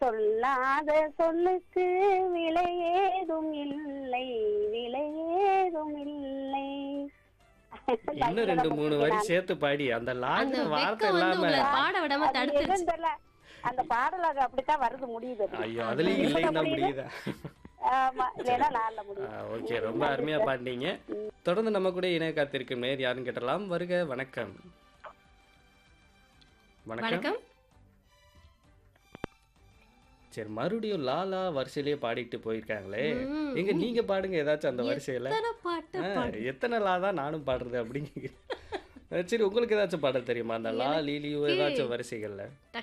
சொல்லாத சொல்லுக்கு விலை ஏதும் இல்லை விலை ஏதும் இல்லை இன்னும் ரெண்டு மூணு வரி சேர்த்து பாடி அந்த அந்த லாஜ வார்த்தை வெக்கம் வந்து இல்லாம உங்களை பாட விடாம அது தடுத்துருச்சு எதுவும் தெரியல அந்த பாடல் அது அப்படித்தான் வருது முடியுது அது. ஐயோ அதுலயும் இல்லைன்னா முடியுதா ஆமா இல்லைன்னா நாள்ல முடியும் ஓகே ரொம்ப அருமையா பாடினீங்க தொடர்ந்து நம்ம கூட இணைய காத்திருக்கும் நேர் யாருன்னு கேட்டலாம் வருக வணக்கம் வணக்கம் வணக்கம் சரி மறுபடியும் லாலா வரிசையிலேயே பாடிட்டு போயிருக்காங்களே ம். எங்க நீங்க பாடுங்க ஏதாச்சும் அந்த வரிசையில எத்தனை பாட்டு ஆ, பாடு எத்தனை லா தான் நானும் பாடுறது அப்படிங்க சரி உங்களுக்கு ஏதாச்சும் பாட தெரியுமா அந்த லா லீலியோ ஏதாச்சும் வரிசைகள்ல